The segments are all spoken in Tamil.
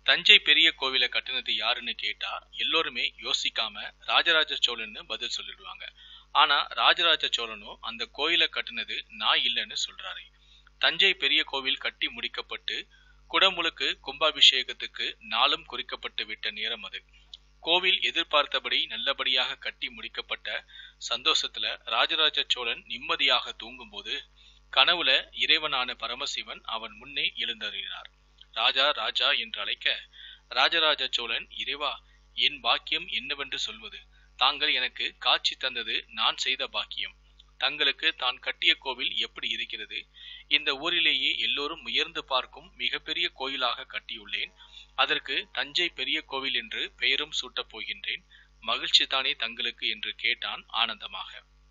தஞ்சை பெரிய கோவிலை கட்டுனது யாருன்னு கேட்டா எல்லோருமே யோசிக்காம ராஜராஜ சோழன்னு பதில் சொல்லிடுவாங்க ஆனா ராஜராஜ சோழனும் அந்த கோயிலை கட்டுனது நான் இல்லைன்னு சொல்றாரு தஞ்சை பெரிய கோவில் கட்டி முடிக்கப்பட்டு குடமுழுக்கு கும்பாபிஷேகத்துக்கு நாளும் குறிக்கப்பட்டு விட்ட நேரம் அது கோவில் எதிர்பார்த்தபடி நல்லபடியாக கட்டி முடிக்கப்பட்ட சந்தோஷத்துல ராஜராஜ சோழன் நிம்மதியாக தூங்கும்போது கனவுல இறைவனான பரமசிவன் அவன் முன்னே எழுந்தருளினார் ராஜா ராஜா என்று அழைக்க ராஜராஜ சோழன் இறைவா என் பாக்கியம் என்னவென்று சொல்வது தாங்கள் எனக்கு காட்சி தந்தது நான் செய்த பாக்கியம் தங்களுக்கு தான் கட்டிய கோவில் எப்படி இருக்கிறது இந்த ஊரிலேயே எல்லோரும் உயர்ந்து பார்க்கும் மிகப்பெரிய கோயிலாக கட்டியுள்ளேன் அதற்கு தஞ்சை பெரிய கோவில் என்று பெயரும் சூட்டப் போகின்றேன் மகிழ்ச்சி தானே தங்களுக்கு என்று கேட்டான் ஆனந்தமாக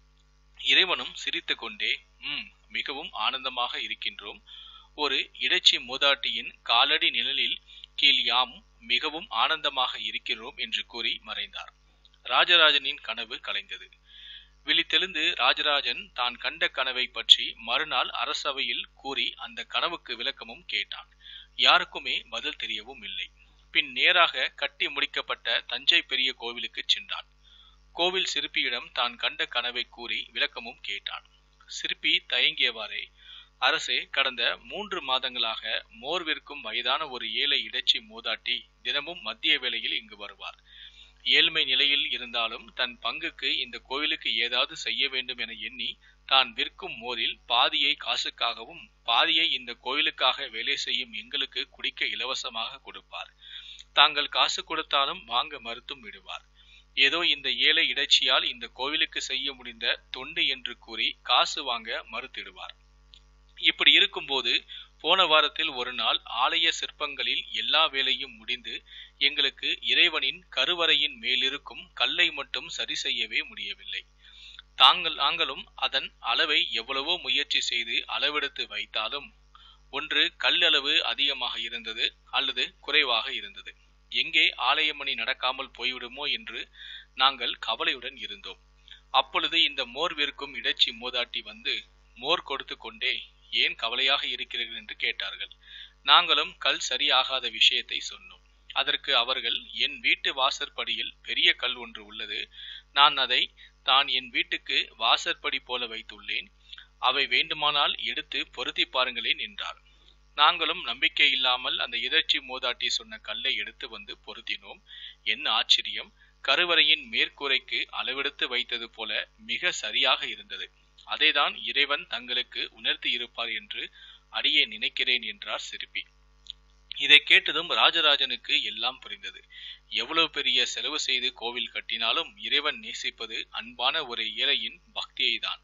இறைவனும் சிரித்து கொண்டே ம் மிகவும் ஆனந்தமாக இருக்கின்றோம் ஒரு இடைச்சி மூதாட்டியின் காலடி நிழலில் கீழ் யாம் மிகவும் ஆனந்தமாக இருக்கிறோம் என்று கூறி மறைந்தார் ராஜராஜனின் கனவு கலைந்தது விழித்தெழுந்து ராஜராஜன் தான் கண்ட கனவை பற்றி மறுநாள் அரசவையில் கூறி அந்த கனவுக்கு விளக்கமும் கேட்டான் யாருக்குமே பதில் தெரியவும் இல்லை பின் நேராக கட்டி முடிக்கப்பட்ட தஞ்சை பெரிய கோவிலுக்கு சென்றான் கோவில் சிற்பியிடம் தான் கண்ட கனவை கூறி விளக்கமும் கேட்டான் சிற்பி தயங்கியவாறே அரசே கடந்த மூன்று மாதங்களாக மோர் விற்கும் வயதான ஒரு ஏழை இடைச்சி மூதாட்டி தினமும் மத்திய வேளையில் இங்கு வருவார் ஏழ்மை நிலையில் இருந்தாலும் தன் பங்குக்கு இந்த கோவிலுக்கு ஏதாவது செய்ய வேண்டும் என எண்ணி தான் விற்கும் மோரில் பாதியை காசுக்காகவும் பாதியை இந்த கோயிலுக்காக வேலை செய்யும் எங்களுக்கு குடிக்க இலவசமாக கொடுப்பார் தாங்கள் காசு கொடுத்தாலும் வாங்க மறுத்தும் விடுவார் ஏதோ இந்த ஏழை இடைச்சியால் இந்த கோவிலுக்கு செய்ய முடிந்த தொண்டு என்று கூறி காசு வாங்க மறுத்திடுவார் இப்படி இருக்கும்போது போன வாரத்தில் ஒரு நாள் ஆலய சிற்பங்களில் எல்லா வேலையும் முடிந்து எங்களுக்கு இறைவனின் கருவறையின் மேலிருக்கும் கல்லை மட்டும் சரி செய்யவே முடியவில்லை தாங்கள் நாங்களும் அதன் அளவை எவ்வளவோ முயற்சி செய்து அளவெடுத்து வைத்தாலும் ஒன்று கல் அளவு அதிகமாக இருந்தது அல்லது குறைவாக இருந்தது எங்கே ஆலயமணி நடக்காமல் போய்விடுமோ என்று நாங்கள் கவலையுடன் இருந்தோம் அப்பொழுது இந்த மோர் விற்கும் இடைச்சி மூதாட்டி வந்து மோர் கொடுத்து கொண்டே ஏன் கவலையாக இருக்கிறீர்கள் என்று கேட்டார்கள் நாங்களும் கல் சரியாகாத விஷயத்தை சொன்னோம் அதற்கு அவர்கள் என் வீட்டு வாசற்படியில் பெரிய கல் ஒன்று உள்ளது நான் அதை தான் என் வீட்டுக்கு வாசற்படி போல வைத்துள்ளேன் அவை வேண்டுமானால் எடுத்து பொருத்தி பாருங்களேன் என்றார் நாங்களும் நம்பிக்கை இல்லாமல் அந்த எதிர்ச்சி மூதாட்டி சொன்ன கல்லை எடுத்து வந்து பொருத்தினோம் என்ன ஆச்சரியம் கருவறையின் மேற்கூரைக்கு அளவெடுத்து வைத்தது போல மிக சரியாக இருந்தது அதைதான் இறைவன் தங்களுக்கு உணர்த்தி இருப்பார் என்று அடியே நினைக்கிறேன் என்றார் சிற்பி இதை கேட்டதும் ராஜராஜனுக்கு எல்லாம் புரிந்தது எவ்வளவு பெரிய செலவு செய்து கோவில் கட்டினாலும் இறைவன் நேசிப்பது அன்பான ஒரு ஏழையின் பக்தியை தான்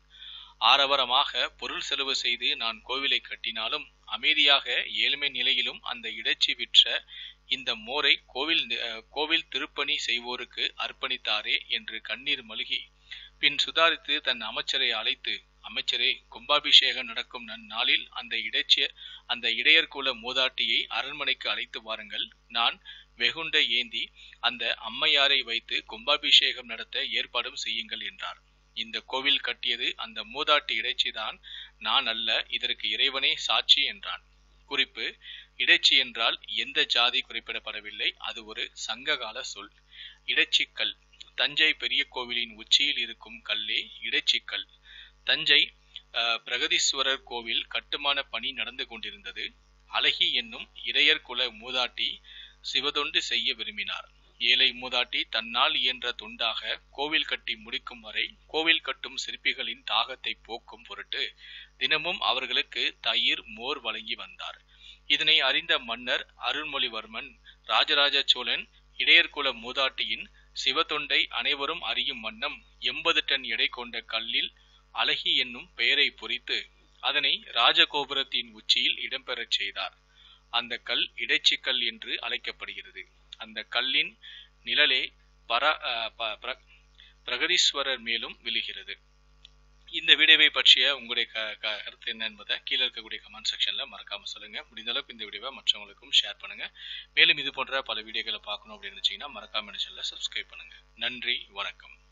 ஆரவாரமாக பொருள் செலவு செய்து நான் கோவிலை கட்டினாலும் அமைதியாக ஏழ்மை நிலையிலும் அந்த இடைச்சி விற்ற இந்த மோரை கோவில் கோவில் திருப்பணி செய்வோருக்கு அர்ப்பணித்தாரே என்று கண்ணீர் மல்கி பின் சுதாரித்து தன் அமைச்சரை அழைத்து அமைச்சரே கும்பாபிஷேகம் நடக்கும் நன்னாளில் அந்த இடைச்சிய அந்த இடையர்குல மூதாட்டியை அரண்மனைக்கு அழைத்து வாருங்கள் நான் வெகுண்ட ஏந்தி அந்த அம்மையாரை வைத்து கும்பாபிஷேகம் நடத்த ஏற்பாடும் செய்யுங்கள் என்றார் இந்த கோவில் கட்டியது அந்த மூதாட்டி இடைச்சிதான் நான் அல்ல இதற்கு இறைவனே சாட்சி என்றான் குறிப்பு இடைச்சி என்றால் எந்த ஜாதி குறிப்பிடப்படவில்லை அது ஒரு சங்ககால சொல் இடைச்சிக்கல் தஞ்சை பெரிய கோவிலின் உச்சியில் இருக்கும் கல்லே இடைச்சிக்கல் தஞ்சை பிரகதீஸ்வரர் கோவில் கட்டுமான பணி நடந்து கொண்டிருந்தது அழகி என்னும் இடையர் குல மூதாட்டி சிவதொண்டு செய்ய விரும்பினார் ஏழை மூதாட்டி தன்னால் இயன்ற துண்டாக கோவில் கட்டி முடிக்கும் வரை கோவில் கட்டும் சிற்பிகளின் தாகத்தை போக்கும் பொருட்டு தினமும் அவர்களுக்கு தயிர் மோர் வழங்கி வந்தார் இதனை அறிந்த மன்னர் அருள்மொழிவர்மன் ராஜராஜ சோழன் இடையர்குல மூதாட்டியின் சிவத்தொண்டை அனைவரும் அறியும் வண்ணம் எண்பது டன் எடை கொண்ட கல்லில் அழகி என்னும் பெயரை பொறித்து அதனை ராஜகோபுரத்தின் உச்சியில் இடம்பெறச் செய்தார் அந்த கல் இடைச்சிக்கல் என்று அழைக்கப்படுகிறது அந்த கல்லின் நிழலே பர பிரகதீஸ்வரர் மேலும் விழுகிறது இந்த வீடியோவை பற்றிய உங்களுடைய கருத்து என்ன என்பதை கீழே இருக்கக்கூடிய கமெண்ட் செக்ஷன்ல மறக்காம சொல்லுங்க முடிந்த அளவுக்கு இந்த வீடியோவை மற்றவங்களுக்கும் ஷேர் பண்ணுங்க மேலும் இது போன்ற பல வீடியோக்களை பார்க்கணும் அப்படின்னு நினைச்சீங்கன்னா மறக்காம சேனலை சப்ஸ்கிரைப் பண்ணுங்க நன்றி வணக்கம்